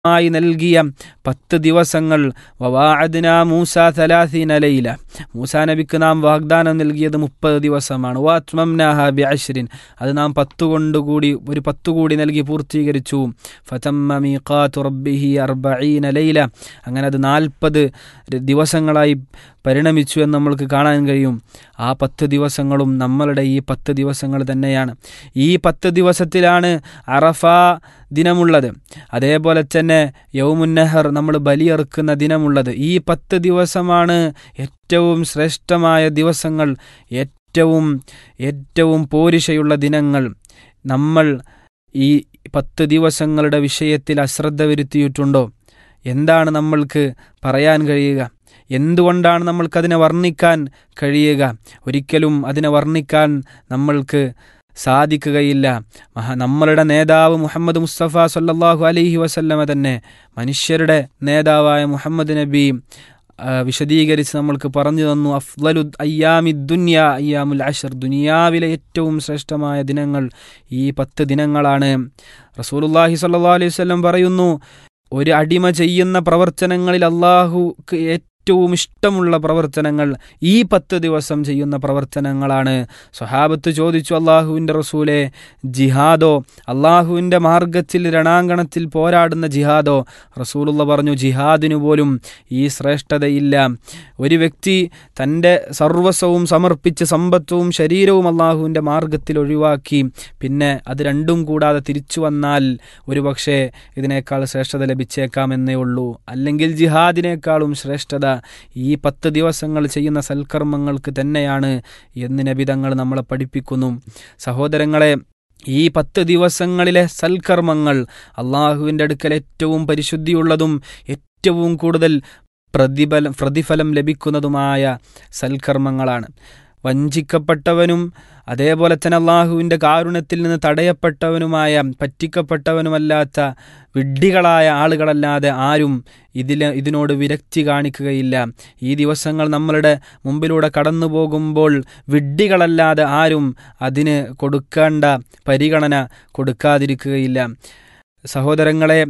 ായി നൽകിയ പത്ത് ദിവസങ്ങൾ വവാഅദ്ന മൂസ തലാസീന ലൈല മൂസാ നബിക്ക് നാം വാഗ്ദാനം നൽകിയത് മുപ്പത് ദിവസമാണ് വാത്മംനാഹ ബിഅശ്രിൻ അത് നാം പത്ത് കൊണ്ടുകൂടി ഒരു പത്ത് കൂടി നൽകി പൂർത്തീകരിച്ചു ഫതമ്മ മീഖാത്തു റബ്ബിഹി അർബഈന ലൈല അങ്ങനെ അത് നാൽപ്പത് ദിവസങ്ങളായി പരിണമിച്ചു എന്ന് നമ്മൾക്ക് കാണാൻ കഴിയും ആ പത്ത് ദിവസങ്ങളും നമ്മളുടെ ഈ പത്ത് ദിവസങ്ങൾ തന്നെയാണ് ഈ പത്ത് ദിവസത്തിലാണ് അറഫ ദിനമുള്ളത് അതേപോലെ തന്നെ യൗമുന്നഹർ നമ്മൾ ബലിയെറുക്കുന്ന ദിനമുള്ളത് ഈ പത്ത് ദിവസമാണ് ഏറ്റവും ശ്രേഷ്ഠമായ ദിവസങ്ങൾ ഏറ്റവും ഏറ്റവും പോരിശയുള്ള ദിനങ്ങൾ നമ്മൾ ഈ പത്ത് ദിവസങ്ങളുടെ വിഷയത്തിൽ അശ്രദ്ധ വരുത്തിയിട്ടുണ്ടോ എന്താണ് നമ്മൾക്ക് പറയാൻ കഴിയുക എന്തുകൊണ്ടാണ് നമ്മൾക്കതിനെ വർണ്ണിക്കാൻ കഴിയുക ഒരിക്കലും അതിനെ വർണ്ണിക്കാൻ നമ്മൾക്ക് സാധിക്കുകയില്ല മഹാ നമ്മളുടെ നേതാവ് മുഹമ്മദ് മുസ്തഫ സല്ലാഹു അലൈഹി വസല്ലമ തന്നെ മനുഷ്യരുടെ നേതാവായ മുഹമ്മദ് നബി വിശദീകരിച്ച് നമ്മൾക്ക് പറഞ്ഞു തന്നു അഫ്ലലു അയ്യാമി ദുന്യ അയ്യാമുൽ അഷർ ദുനിയാവിലെ ഏറ്റവും ശ്രേഷ്ഠമായ ദിനങ്ങൾ ഈ പത്ത് ദിനങ്ങളാണ് റസൂലുല്ലാഹി സല്ലാ അലൈഹി വല്ലം പറയുന്നു ഒരു അടിമ ചെയ്യുന്ന പ്രവർത്തനങ്ങളിൽ അള്ളാഹുക്ക് ഏറ്റവും ഇഷ്ടമുള്ള പ്രവർത്തനങ്ങൾ ഈ പത്ത് ദിവസം ചെയ്യുന്ന പ്രവർത്തനങ്ങളാണ് സ്വഹാബത്ത് ചോദിച്ചു അള്ളാഹുവിൻ്റെ റസൂലെ ജിഹാദോ അള്ളാഹുവിൻ്റെ മാർഗത്തിൽ രണാങ്കണത്തിൽ പോരാടുന്ന ജിഹാദോ റസൂലുള്ള പറഞ്ഞു ജിഹാദിനു പോലും ഈ ശ്രേഷ്ഠതയില്ല ഒരു വ്യക്തി തൻ്റെ സർവസ്വവും സമർപ്പിച്ച് സമ്പത്തും ശരീരവും അള്ളാഹുവിൻ്റെ മാർഗത്തിൽ ഒഴിവാക്കി പിന്നെ അത് രണ്ടും കൂടാതെ തിരിച്ചു വന്നാൽ ഒരുപക്ഷെ ഇതിനേക്കാൾ ശ്രേഷ്ഠത ലഭിച്ചേക്കാമെന്നേ ഉള്ളൂ അല്ലെങ്കിൽ ജിഹാദിനേക്കാളും ശ്രേഷ്ഠത ഈ പത്ത് ദിവസങ്ങൾ ചെയ്യുന്ന സൽക്കർമ്മങ്ങൾക്ക് തന്നെയാണ് എന്ന് നബിതങ്ങൾ നമ്മളെ പഠിപ്പിക്കുന്നു സഹോദരങ്ങളെ ഈ പത്ത് ദിവസങ്ങളിലെ സൽക്കർമ്മങ്ങൾ അള്ളാഹുവിൻ്റെ അടുക്കൽ ഏറ്റവും പരിശുദ്ധിയുള്ളതും ഏറ്റവും കൂടുതൽ പ്രതിഫലം പ്രതിഫലം ലഭിക്കുന്നതുമായ സൽക്കർമ്മങ്ങളാണ് വഞ്ചിക്കപ്പെട്ടവനും അതേപോലെ തന്നെ അള്ളാഹുവിൻ്റെ കാരുണ്യത്തിൽ നിന്ന് തടയപ്പെട്ടവനുമായ പറ്റിക്കപ്പെട്ടവനുമല്ലാത്ത വിഡ്ഢികളായ ആളുകളല്ലാതെ ആരും ഇതിൽ ഇതിനോട് വിരക്തി കാണിക്കുകയില്ല ഈ ദിവസങ്ങൾ നമ്മളുടെ മുമ്പിലൂടെ കടന്നു പോകുമ്പോൾ വിഡ്ഢികളല്ലാതെ ആരും അതിന് കൊടുക്കേണ്ട പരിഗണന കൊടുക്കാതിരിക്കുകയില്ല സഹോദരങ്ങളെ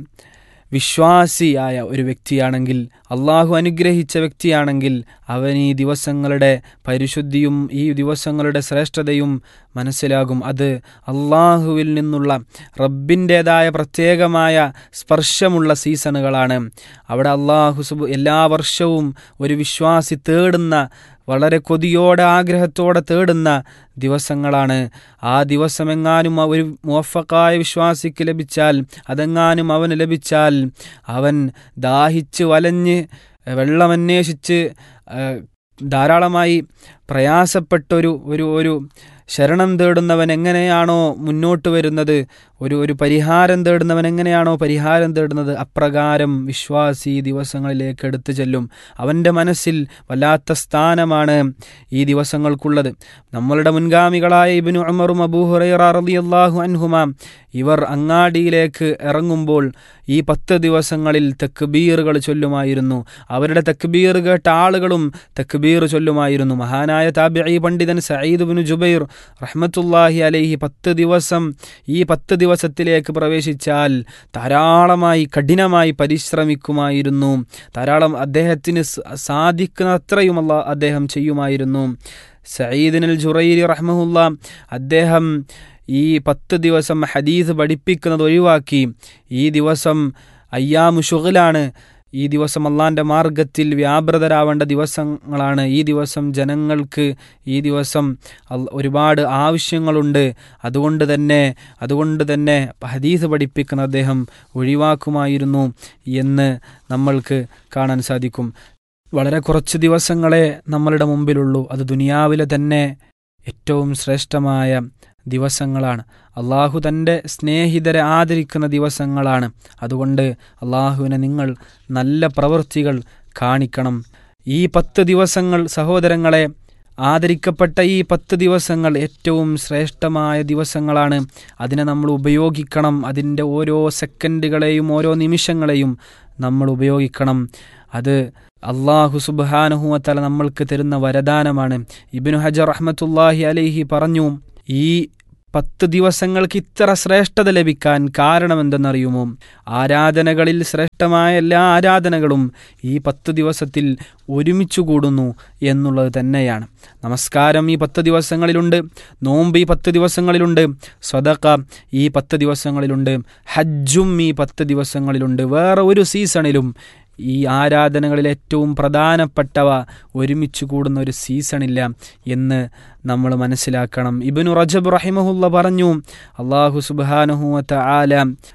വിശ്വാസിയായ ഒരു വ്യക്തിയാണെങ്കിൽ അള്ളാഹു അനുഗ്രഹിച്ച വ്യക്തിയാണെങ്കിൽ അവൻ ഈ ദിവസങ്ങളുടെ പരിശുദ്ധിയും ഈ ദിവസങ്ങളുടെ ശ്രേഷ്ഠതയും മനസ്സിലാകും അത് അള്ളാഹുവിൽ നിന്നുള്ള റബ്ബിൻ്റേതായ പ്രത്യേകമായ സ്പർശമുള്ള സീസണുകളാണ് അവിടെ അള്ളാഹു സുബ് എല്ലാ വർഷവും ഒരു വിശ്വാസി തേടുന്ന വളരെ കൊതിയോടെ ആഗ്രഹത്തോടെ തേടുന്ന ദിവസങ്ങളാണ് ആ ദിവസമെങ്ങാനും ഒരു മുവഫക്കായ വിശ്വാസിക്ക് ലഭിച്ചാൽ അതെങ്ങാനും അവന് ലഭിച്ചാൽ അവൻ ദാഹിച്ച് വലഞ്ഞ് വെള്ളമന്വേഷിച്ച് ധാരാളമായി പ്രയാസപ്പെട്ടൊരു ഒരു ഒരു ശരണം തേടുന്നവൻ എങ്ങനെയാണോ മുന്നോട്ട് വരുന്നത് ഒരു ഒരു പരിഹാരം തേടുന്നവൻ എങ്ങനെയാണോ പരിഹാരം തേടുന്നത് അപ്രകാരം വിശ്വാസി ദിവസങ്ങളിലേക്ക് എടുത്തു ചെല്ലും അവൻ്റെ മനസ്സിൽ വല്ലാത്ത സ്ഥാനമാണ് ഈ ദിവസങ്ങൾക്കുള്ളത് നമ്മളുടെ മുൻഗാമികളായ ഇബിനു അമറും അബൂഹുറൈറ റളിയല്ലാഹു അൻഹുമ ഇവർ അങ്ങാടിയിലേക്ക് ഇറങ്ങുമ്പോൾ ഈ പത്ത് ദിവസങ്ങളിൽ തക്ബീറുകൾ ചൊല്ലുമായിരുന്നു അവരുടെ തക്ബീർ കേട്ട ആളുകളും തക്ബീർ ചൊല്ലുമായിരുന്നു മഹാനായ താബിഈ പണ്ഡിതൻ സയ്യിദ് ബിനു ജുബൈർ റഹ്മത്തുല്ലാഹി അലൈഹി പത്ത് ദിവസം ഈ പത്ത് ദിവസത്തിലേക്ക് പ്രവേശിച്ചാൽ ധാരാളമായി കഠിനമായി പരിശ്രമിക്കുമായിരുന്നു ധാരാളം അദ്ദേഹത്തിന് സാധിക്കുന്നത്രയും അല്ല അദ്ദേഹം ചെയ്യുമായിരുന്നു സയ്യിദിനൽ ജുറൈരി റഹ്മുല്ല അദ്ദേഹം ഈ പത്ത് ദിവസം ഹദീസ് പഠിപ്പിക്കുന്നത് ഒഴിവാക്കി ഈ ദിവസം അയ്യാമു ഷുഗലാണ് ഈ ദിവസം അള്ളാൻ്റെ മാർഗത്തിൽ വ്യാപൃതരാവേണ്ട ദിവസങ്ങളാണ് ഈ ദിവസം ജനങ്ങൾക്ക് ഈ ദിവസം ഒരുപാട് ആവശ്യങ്ങളുണ്ട് അതുകൊണ്ട് തന്നെ അതുകൊണ്ട് തന്നെ ഹദീസ് പഠിപ്പിക്കുന്ന അദ്ദേഹം ഒഴിവാക്കുമായിരുന്നു എന്ന് നമ്മൾക്ക് കാണാൻ സാധിക്കും വളരെ കുറച്ച് ദിവസങ്ങളെ നമ്മളുടെ മുമ്പിലുള്ളൂ അത് ദുനിയാവിലെ തന്നെ ഏറ്റവും ശ്രേഷ്ഠമായ ദിവസങ്ങളാണ് അള്ളാഹു തൻ്റെ സ്നേഹിതരെ ആദരിക്കുന്ന ദിവസങ്ങളാണ് അതുകൊണ്ട് അള്ളാഹുവിനെ നിങ്ങൾ നല്ല പ്രവൃത്തികൾ കാണിക്കണം ഈ പത്ത് ദിവസങ്ങൾ സഹോദരങ്ങളെ ആദരിക്കപ്പെട്ട ഈ പത്ത് ദിവസങ്ങൾ ഏറ്റവും ശ്രേഷ്ഠമായ ദിവസങ്ങളാണ് അതിനെ നമ്മൾ ഉപയോഗിക്കണം അതിൻ്റെ ഓരോ സെക്കൻഡുകളെയും ഓരോ നിമിഷങ്ങളെയും നമ്മൾ ഉപയോഗിക്കണം അത് അള്ളാഹു സുബാനുഹുവത്തല നമ്മൾക്ക് തരുന്ന വരദാനമാണ് ഇബിനു ഹജർ റഹ്മത്തുല്ലാഹി അലൈഹി പറഞ്ഞു ഈ പത്ത് ദിവസങ്ങൾക്ക് ഇത്ര ശ്രേഷ്ഠത ലഭിക്കാൻ കാരണമെന്തെന്നറിയുമോ ആരാധനകളിൽ ശ്രേഷ്ഠമായ എല്ലാ ആരാധനകളും ഈ പത്ത് ദിവസത്തിൽ ഒരുമിച്ച് കൂടുന്നു എന്നുള്ളത് തന്നെയാണ് നമസ്കാരം ഈ പത്ത് ദിവസങ്ങളിലുണ്ട് നോമ്പ് ഈ പത്ത് ദിവസങ്ങളിലുണ്ട് സ്വതക്ക ഈ പത്ത് ദിവസങ്ങളിലുണ്ട് ഹജ്ജും ഈ പത്ത് ദിവസങ്ങളിലുണ്ട് വേറെ ഒരു സീസണിലും ഈ ആരാധനകളിൽ ഏറ്റവും പ്രധാനപ്പെട്ടവ ഒരുമിച്ച് കൂടുന്ന ഒരു സീസണില്ല എന്ന് നമ്മൾ മനസ്സിലാക്കണം ഇബനു റജബ് റഹിമഹുല്ല പറഞ്ഞു അള്ളാഹു സുബാനഹുവത്ത ആല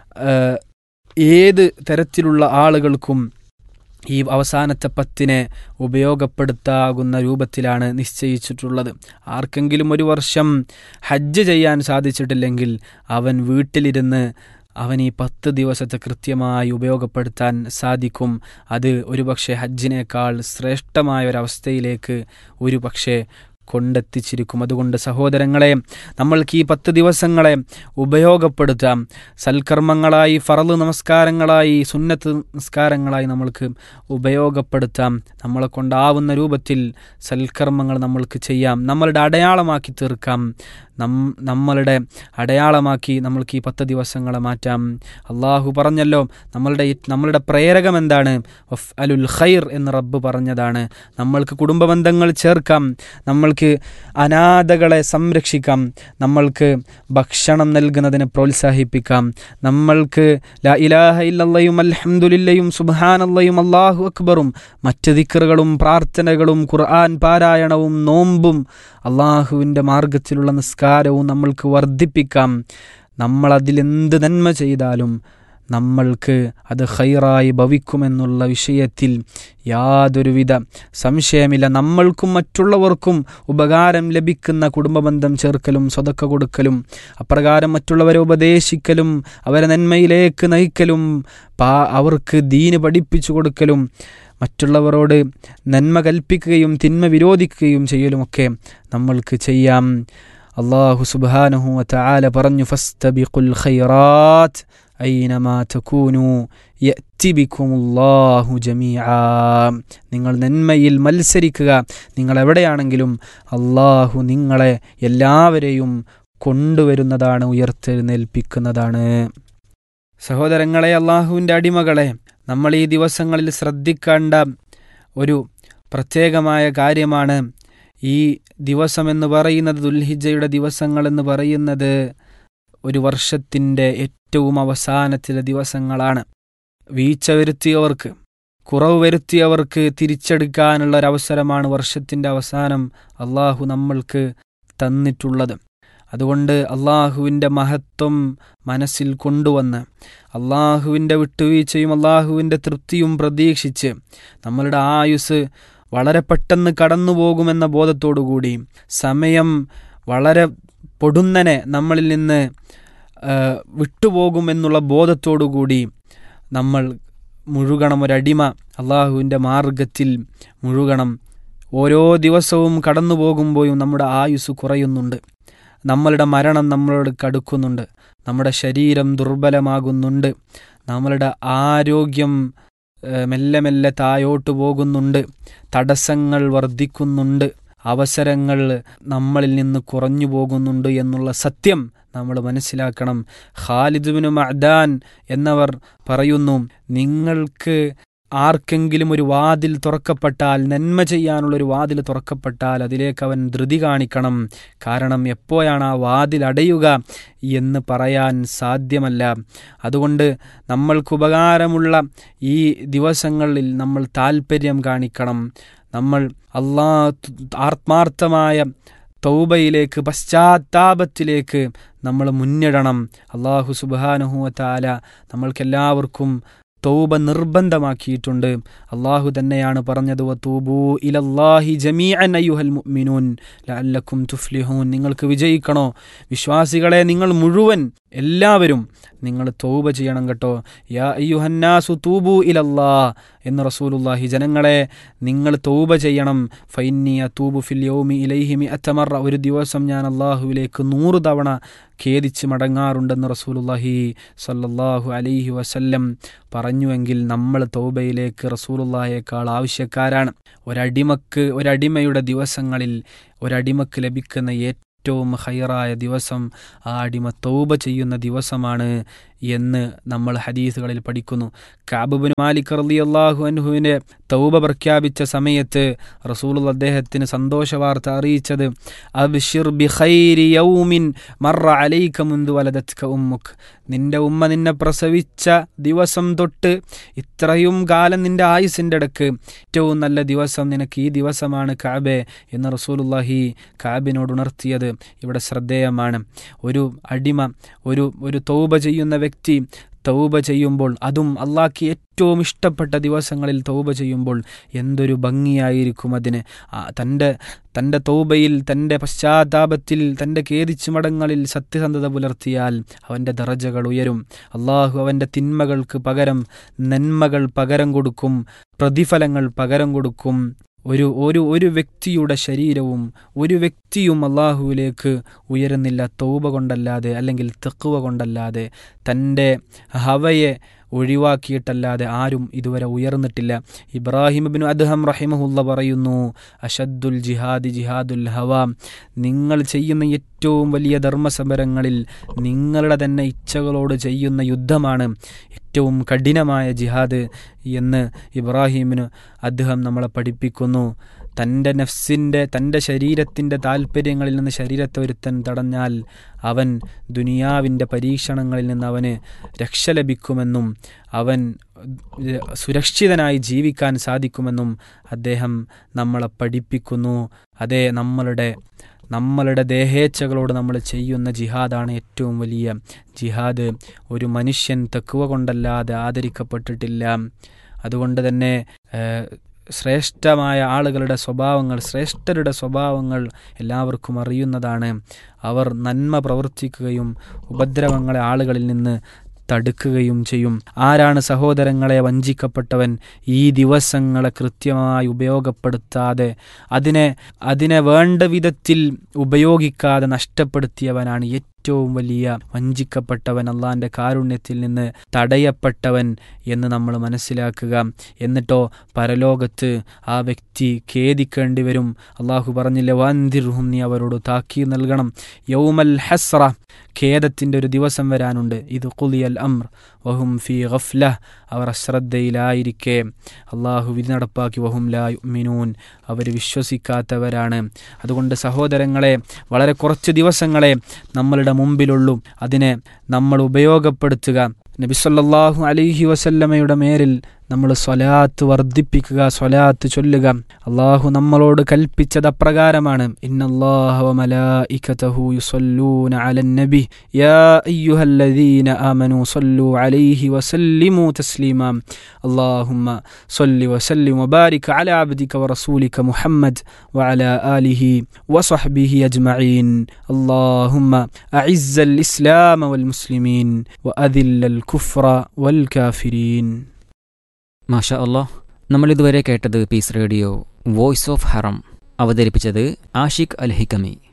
ഏത് തരത്തിലുള്ള ആളുകൾക്കും ഈ അവസാനത്തെ പത്തിനെ ഉപയോഗപ്പെടുത്താകുന്ന രൂപത്തിലാണ് നിശ്ചയിച്ചിട്ടുള്ളത് ആർക്കെങ്കിലും ഒരു വർഷം ഹജ്ജ് ചെയ്യാൻ സാധിച്ചിട്ടില്ലെങ്കിൽ അവൻ വീട്ടിലിരുന്ന് അവൻ ഈ പത്ത് ദിവസത്തെ കൃത്യമായി ഉപയോഗപ്പെടുത്താൻ സാധിക്കും അത് ഒരുപക്ഷെ ഹജ്ജിനേക്കാൾ ശ്രേഷ്ഠമായ ഒരവസ്ഥയിലേക്ക് ഒരു പക്ഷേ കൊണ്ടെത്തിച്ചിരിക്കും അതുകൊണ്ട് സഹോദരങ്ങളെ നമ്മൾക്ക് ഈ പത്ത് ദിവസങ്ങളെ ഉപയോഗപ്പെടുത്താം സൽക്കർമ്മങ്ങളായി ഫറല് നമസ്കാരങ്ങളായി സുന്നത്ത് നമസ്കാരങ്ങളായി നമ്മൾക്ക് ഉപയോഗപ്പെടുത്താം നമ്മളെ കൊണ്ടാവുന്ന രൂപത്തിൽ സൽക്കർമ്മങ്ങൾ നമ്മൾക്ക് ചെയ്യാം നമ്മളുടെ അടയാളമാക്കി തീർക്കാം നം നമ്മളുടെ അടയാളമാക്കി നമ്മൾക്ക് ഈ പത്ത് ദിവസങ്ങളെ മാറ്റാം അള്ളാഹു പറഞ്ഞല്ലോ നമ്മളുടെ നമ്മളുടെ പ്രേരകം എന്താണ് വഫ് അലുൽ ഖൈർ എന്ന് റബ്ബ് പറഞ്ഞതാണ് നമ്മൾക്ക് കുടുംബ ബന്ധങ്ങൾ ചേർക്കാം നമ്മൾക്ക് അനാഥകളെ സംരക്ഷിക്കാം നമ്മൾക്ക് ഭക്ഷണം നൽകുന്നതിനെ പ്രോത്സാഹിപ്പിക്കാം നമ്മൾക്ക് ലാ ഇലാഹ ഇല്ലല്ലയും അൽഹംദുലില്ലയും സുബ്ഹാനല്ലയും അല്ലാഹു അക്ബറും മറ്റ് ദിക്കറുകളും പ്രാർത്ഥനകളും ഖുർആൻ പാരായണവും നോമ്പും അള്ളാഹുവിൻ്റെ മാർഗത്തിലുള്ള നിസ്കാരവും നമ്മൾക്ക് വർദ്ധിപ്പിക്കാം നമ്മൾ അതിലെന്ത് നന്മ ചെയ്താലും നമ്മൾക്ക് അത് ഹൈറായി ഭവിക്കുമെന്നുള്ള വിഷയത്തിൽ യാതൊരുവിധ സംശയമില്ല നമ്മൾക്കും മറ്റുള്ളവർക്കും ഉപകാരം ലഭിക്കുന്ന കുടുംബബന്ധം ചേർക്കലും സ്വതക്ക കൊടുക്കലും അപ്രകാരം മറ്റുള്ളവരെ ഉപദേശിക്കലും അവരെ നന്മയിലേക്ക് നയിക്കലും പാ അവർക്ക് ദീന് പഠിപ്പിച്ചു കൊടുക്കലും മറ്റുള്ളവരോട് നന്മ കൽപ്പിക്കുകയും തിന്മ വിരോധിക്കുകയും ചെയ്യലുമൊക്കെ നമ്മൾക്ക് ചെയ്യാം അള്ളാഹു സുബാനഹു ആല പറഞ്ഞു ഫസ്തബിഖുൽ ഖൈറാത്ത് ഐനമാ തകൂനു യത്തിബിക്കുമുല്ലാഹു ജമീആ നിങ്ങൾ നന്മയിൽ മത്സരിക്കുക നിങ്ങൾ എവിടെയാണെങ്കിലും അള്ളാഹു നിങ്ങളെ എല്ലാവരെയും കൊണ്ടുവരുന്നതാണ് ഉയർത്തെഴുന്നേൽപ്പിക്കുന്നതാണ് സഹോദരങ്ങളെ അള്ളാഹുവിൻ്റെ അടിമകളെ നമ്മൾ ഈ ദിവസങ്ങളിൽ ശ്രദ്ധിക്കേണ്ട ഒരു പ്രത്യേകമായ കാര്യമാണ് ഈ ദിവസമെന്ന് പറയുന്നത് ദുൽഹിജയുടെ ദിവസങ്ങളെന്ന് പറയുന്നത് ഒരു വർഷത്തിൻ്റെ ഏറ്റവും അവസാനത്തിലെ ദിവസങ്ങളാണ് വീഴ്ച വരുത്തിയവർക്ക് കുറവ് വരുത്തിയവർക്ക് തിരിച്ചെടുക്കാനുള്ള ഒരവസരമാണ് വർഷത്തിൻ്റെ അവസാനം അള്ളാഹു നമ്മൾക്ക് തന്നിട്ടുള്ളത് അതുകൊണ്ട് അള്ളാഹുവിൻ്റെ മഹത്വം മനസ്സിൽ കൊണ്ടുവന്ന് അള്ളാഹുവിൻ്റെ വിട്ടുവീഴ്ചയും അള്ളാഹുവിൻ്റെ തൃപ്തിയും പ്രതീക്ഷിച്ച് നമ്മളുടെ ആയുസ് വളരെ പെട്ടെന്ന് കടന്നു പോകുമെന്ന ബോധത്തോടുകൂടി സമയം വളരെ പൊടുന്നനെ നമ്മളിൽ നിന്ന് വിട്ടുപോകുമെന്നുള്ള ബോധത്തോടുകൂടി നമ്മൾ മുഴുകണം ഒരടിമ അള്ളാഹുവിൻ്റെ മാർഗത്തിൽ മുഴുകണം ഓരോ ദിവസവും കടന്നു പോകുമ്പോഴും നമ്മുടെ ആയുസ് കുറയുന്നുണ്ട് നമ്മളുടെ മരണം നമ്മളോട് കടുക്കുന്നുണ്ട് നമ്മുടെ ശരീരം ദുർബലമാകുന്നുണ്ട് നമ്മളുടെ ആരോഗ്യം മെല്ലെ മെല്ലെ തായോട്ട് പോകുന്നുണ്ട് തടസ്സങ്ങൾ വർദ്ധിക്കുന്നുണ്ട് അവസരങ്ങൾ നമ്മളിൽ നിന്ന് കുറഞ്ഞു പോകുന്നുണ്ട് എന്നുള്ള സത്യം നമ്മൾ മനസ്സിലാക്കണം ഖാലിദുബിന് മഅദാൻ എന്നവർ പറയുന്നു നിങ്ങൾക്ക് ആർക്കെങ്കിലും ഒരു വാതിൽ തുറക്കപ്പെട്ടാൽ നന്മ ചെയ്യാനുള്ള ഒരു വാതിൽ തുറക്കപ്പെട്ടാൽ അതിലേക്ക് അവൻ ധൃതി കാണിക്കണം കാരണം എപ്പോഴാണ് ആ വാതിൽ അടയുക എന്ന് പറയാൻ സാധ്യമല്ല അതുകൊണ്ട് നമ്മൾക്ക് ഉപകാരമുള്ള ഈ ദിവസങ്ങളിൽ നമ്മൾ താൽപ്പര്യം കാണിക്കണം നമ്മൾ അള്ളാ ആത്മാർത്ഥമായ തൗബയിലേക്ക് പശ്ചാത്താപത്തിലേക്ക് നമ്മൾ മുന്നിടണം അള്ളാഹു സുബാനുഹുവത്താല നമ്മൾക്കെല്ലാവർക്കും തൗബ നിർബന്ധമാക്കിയിട്ടുണ്ട് അള്ളാഹു തന്നെയാണ് പറഞ്ഞത് വതൂബൂ ഇലല്ലാഹി ജമീഅൻ അയ്യുഹൽ മുഅ്മിനൂൻ ലഅല്ലക്കും തുഫ്ലിഹൂൻ നിങ്ങൾക്ക് വിജയിക്കണോ വിശ്വാസികളെ നിങ്ങൾ മുഴുവൻ എല്ലാവരും നിങ്ങൾ തൗബ ചെയ്യണം കേട്ടോ യാ അയ്യുഹന്നാസു തൂബു ഇലല്ലാ എന്ന് റസൂലുല്ലാഹി ജനങ്ങളെ നിങ്ങൾ തൗബ ചെയ്യണം ഫൈന്നി അത്തൂബു ഫിൽ യൗമി ഇലൈഹിമി അത്തമറ ഒരു ദിവസം ഞാൻ അള്ളാഹുവിലേക്ക് നൂറ് തവണ ഖേദിച്ച് മടങ്ങാറുണ്ടെന്ന് റസൂലുല്ലാഹി സല്ലല്ലാഹു അലൈഹി വസല്ലം പറഞ്ഞുവെങ്കിൽ നമ്മൾ തൗബയിലേക്ക് റസൂലുല്ലാഹിയേക്കാൾ ആവശ്യക്കാരാണ് ഒരടിമക്ക് ഒരടിമയുടെ ദിവസങ്ങളിൽ ഒരടിമക്ക് ലഭിക്കുന്ന ഏറ്റവും ഹൈറായ ദിവസം ആ അടിമ തൗബ ചെയ്യുന്ന ദിവസമാണ് എന്ന് നമ്മൾ ഹദീസുകളിൽ പഠിക്കുന്നു കാബുബിൻ മാലിക് റലി അള്ളാഹു അൻഹുവിൻ്റെ തൗബ പ്രഖ്യാപിച്ച സമയത്ത് റസൂൽ അദ്ദേഹത്തിന് സന്തോഷ വാർത്ത അറിയിച്ചത് അബ്ഷിർ ബിഖൈരി യൗമിൻ മറ അലൈക മുന്തു വലതത്ക ഉമ്മുക്ക് നിന്റെ ഉമ്മ നിന്നെ പ്രസവിച്ച ദിവസം തൊട്ട് ഇത്രയും കാലം നിന്റെ ആയുസിൻ്റെ ഇടക്ക് ഏറ്റവും നല്ല ദിവസം നിനക്ക് ഈ ദിവസമാണ് കാബെ എന്ന് റസൂലുല്ലാഹി കാബിനോട് ഉണർത്തിയത് ഇവിടെ ശ്രദ്ധേയമാണ് ഒരു അടിമ ഒരു ഒരു തൗബ ചെയ്യുന്ന വ്യക്തി തൗബ ചെയ്യുമ്പോൾ അതും അള്ളാഹ്ക്ക് ഏറ്റവും ഇഷ്ടപ്പെട്ട ദിവസങ്ങളിൽ തൗബ ചെയ്യുമ്പോൾ എന്തൊരു ഭംഗിയായിരിക്കും അതിന് തൻ്റെ തൻ്റെ തൗബയിൽ തൻ്റെ പശ്ചാത്താപത്തിൽ തൻ്റെ കേതിച്ചു മടങ്ങളിൽ സത്യസന്ധത പുലർത്തിയാൽ അവൻ്റെ ദറജകൾ ഉയരും അള്ളാഹു അവൻ്റെ തിന്മകൾക്ക് പകരം നന്മകൾ പകരം കൊടുക്കും പ്രതിഫലങ്ങൾ പകരം കൊടുക്കും ഒരു ഒരു ഒരു വ്യക്തിയുടെ ശരീരവും ഒരു വ്യക്തിയും അള്ളാഹുവിലേക്ക് ഉയരുന്നില്ല തൗബ കൊണ്ടല്ലാതെ അല്ലെങ്കിൽ തെക്കുവ കൊണ്ടല്ലാതെ തൻ്റെ ഹവയെ ഒഴിവാക്കിയിട്ടല്ലാതെ ആരും ഇതുവരെ ഉയർന്നിട്ടില്ല ഇബ്രാഹിം ബിൻ അദ്ഹം റഹിമഹുല്ല പറയുന്നു അഷദ്ദുൽ ജിഹാദി ജിഹാദുൽ ഹവ നിങ്ങൾ ചെയ്യുന്ന ഏറ്റവും വലിയ ധർമ്മസമരങ്ങളിൽ നിങ്ങളുടെ തന്നെ ഇച്ഛകളോട് ചെയ്യുന്ന യുദ്ധമാണ് ഏറ്റവും കഠിനമായ ജിഹാദ് എന്ന് ഇബ്രാഹിമിന് അദ്ദേഹം നമ്മളെ പഠിപ്പിക്കുന്നു തൻ്റെ നഫ്സിൻ്റെ തൻ്റെ ശരീരത്തിൻ്റെ താല്പര്യങ്ങളിൽ നിന്ന് ശരീരത്തെ ഒരുത്തൻ തടഞ്ഞാൽ അവൻ ദുനിയാവിൻ്റെ പരീക്ഷണങ്ങളിൽ നിന്ന് അവന് രക്ഷ ലഭിക്കുമെന്നും അവൻ സുരക്ഷിതനായി ജീവിക്കാൻ സാധിക്കുമെന്നും അദ്ദേഹം നമ്മളെ പഠിപ്പിക്കുന്നു അതേ നമ്മളുടെ നമ്മളുടെ ദേഹേച്ഛകളോട് നമ്മൾ ചെയ്യുന്ന ജിഹാദാണ് ഏറ്റവും വലിയ ജിഹാദ് ഒരു മനുഷ്യൻ തെക്കുവ കൊണ്ടല്ലാതെ ആദരിക്കപ്പെട്ടിട്ടില്ല അതുകൊണ്ട് തന്നെ ശ്രേഷ്ഠമായ ആളുകളുടെ സ്വഭാവങ്ങൾ ശ്രേഷ്ഠരുടെ സ്വഭാവങ്ങൾ എല്ലാവർക്കും അറിയുന്നതാണ് അവർ നന്മ പ്രവർത്തിക്കുകയും ഉപദ്രവങ്ങളെ ആളുകളിൽ നിന്ന് തടുക്കുകയും ചെയ്യും ആരാണ് സഹോദരങ്ങളെ വഞ്ചിക്കപ്പെട്ടവൻ ഈ ദിവസങ്ങളെ കൃത്യമായി ഉപയോഗപ്പെടുത്താതെ അതിനെ അതിനെ വേണ്ട വിധത്തിൽ ഉപയോഗിക്കാതെ നഷ്ടപ്പെടുത്തിയവനാണ് ഏറ്റവും വലിയ വഞ്ചിക്കപ്പെട്ടവൻ അള്ളാന്റെ കാരുണ്യത്തിൽ നിന്ന് തടയപ്പെട്ടവൻ എന്ന് നമ്മൾ മനസ്സിലാക്കുക എന്നിട്ടോ പരലോകത്ത് ആ വ്യക്തി ഖേദിക്കേണ്ടി വരും അള്ളാഹു പറഞ്ഞില്ല വാന്തിർഹും നീ അവരോട് താക്കി നൽകണം യൗമൽ ഹസ്ര ഖേദത്തിൻ്റെ ഒരു ദിവസം വരാനുണ്ട് ഇത് കുലിയൽ അമ്ര വഹും ഫി ഗഫ്ല അവർ അശ്രദ്ധയിലായിരിക്കെ അള്ളാഹു വിധി നടപ്പാക്കി വഹും ലാ മിനൂൻ അവർ വിശ്വസിക്കാത്തവരാണ് അതുകൊണ്ട് സഹോദരങ്ങളെ വളരെ കുറച്ച് ദിവസങ്ങളെ നമ്മളുടെ മുമ്പിലുള്ളൂ അതിനെ നമ്മൾ ഉപയോഗപ്പെടുത്തുക നബിസല്ലാഹു അലിഹി വസല്ലമയുടെ മേരിൽ നമ്മൾ സ്വലാത്ത് വർദ്ധിപ്പിക്കുക സ്വലാത്ത് ചൊല്ലുക അള്ളാഹു നമ്മളോട് കൽപ്പിച്ചത് അപ്രകാരമാണ് നബി യാ അയ്യുഹല്ലദീന ആമനു സല്ലു അലൈഹി വസല്ലിമു തസ്ലീമ اللهم صل وسلم وبارك على عبدك ورسولك محمد وعلى آله وصحبه أجمعين اللهم أعز الإسلام والمسلمين وأذل الكفر والكافرين മാഷാ അള്ളാഹ് നമ്മളിതുവരെ കേട്ടത് പീസ് റേഡിയോ വോയിസ് ഓഫ് ഹറം അവതരിപ്പിച്ചത് ആഷിഖ് അൽ ഹിക്കമി